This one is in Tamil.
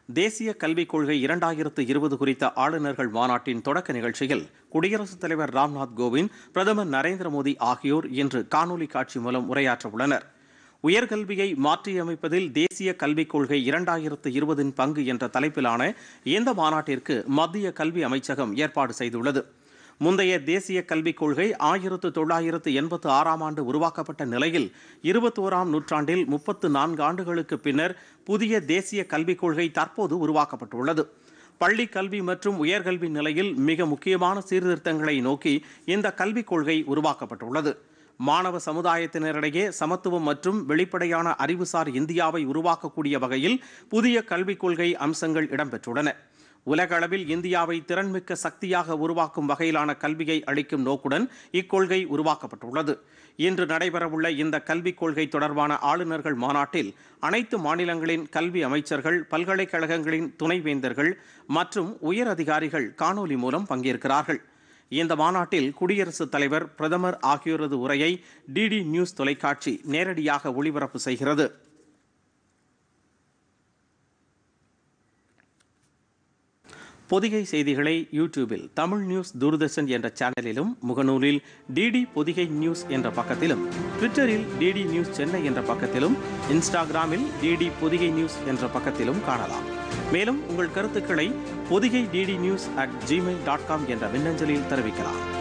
தேசிய கல்விக் கொள்கை இரண்டாயிரத்து இருபது குறித்த ஆளுநர்கள் மாநாட்டின் தொடக்க நிகழ்ச்சியில் குடியரசுத் தலைவர் ராம்நாத் கோவிந்த் பிரதமர் நரேந்திர மோடி ஆகியோர் இன்று காணொலி காட்சி மூலம் உரையாற்ற உள்ளனர் உயர்கல்வியை மாற்றியமைப்பதில் தேசிய கல்விக் கொள்கை இரண்டாயிரத்து இருபதின் பங்கு என்ற தலைப்பிலான இந்த மாநாட்டிற்கு மத்திய கல்வி அமைச்சகம் ஏற்பாடு செய்துள்ளது முந்தைய தேசிய கல்விக் கொள்கை ஆயிரத்து தொள்ளாயிரத்து எண்பத்து ஆறாம் ஆண்டு உருவாக்கப்பட்ட நிலையில் இருபத்தோராம் நூற்றாண்டில் முப்பத்து நான்கு ஆண்டுகளுக்கு பின்னர் புதிய தேசிய கல்விக் கொள்கை தற்போது உருவாக்கப்பட்டுள்ளது பள்ளி கல்வி மற்றும் உயர்கல்வி நிலையில் மிக முக்கியமான சீர்திருத்தங்களை நோக்கி இந்த கல்விக் கொள்கை உருவாக்கப்பட்டுள்ளது மாணவ சமுதாயத்தினரிடையே சமத்துவம் மற்றும் வெளிப்படையான அறிவுசார் இந்தியாவை உருவாக்கக்கூடிய வகையில் புதிய கல்விக் கொள்கை அம்சங்கள் இடம்பெற்றுள்ளன உலக அளவில் இந்தியாவை திறன்மிக்க சக்தியாக உருவாக்கும் வகையிலான கல்வியை அளிக்கும் நோக்குடன் இக்கொள்கை உருவாக்கப்பட்டுள்ளது இன்று நடைபெறவுள்ள இந்த கல்விக் கொள்கை தொடர்பான ஆளுநர்கள் மாநாட்டில் அனைத்து மாநிலங்களின் கல்வி அமைச்சர்கள் பல்கலைக்கழகங்களின் துணைவேந்தர்கள் மற்றும் உயர் அதிகாரிகள் காணொலி மூலம் பங்கேற்கிறார்கள் இந்த மாநாட்டில் குடியரசுத் தலைவர் பிரதமர் ஆகியோரது உரையை டிடி நியூஸ் தொலைக்காட்சி நேரடியாக ஒளிபரப்பு செய்கிறது பொதிகை செய்திகளை யூடியூபில் தமிழ் நியூஸ் தூர்தர்ஷன் என்ற சேனலிலும் முகநூலில் டிடி பொதிகை நியூஸ் என்ற பக்கத்திலும் ட்விட்டரில் டிடி நியூஸ் சென்னை என்ற பக்கத்திலும் இன்ஸ்டாகிராமில் டிடி பொதிகை நியூஸ் என்ற பக்கத்திலும் காணலாம் மேலும் உங்கள் கருத்துக்களை Podhigai DD news at Gmail dot com என்ற மின்னஞ்சலில் தெரிவிக்கலாம்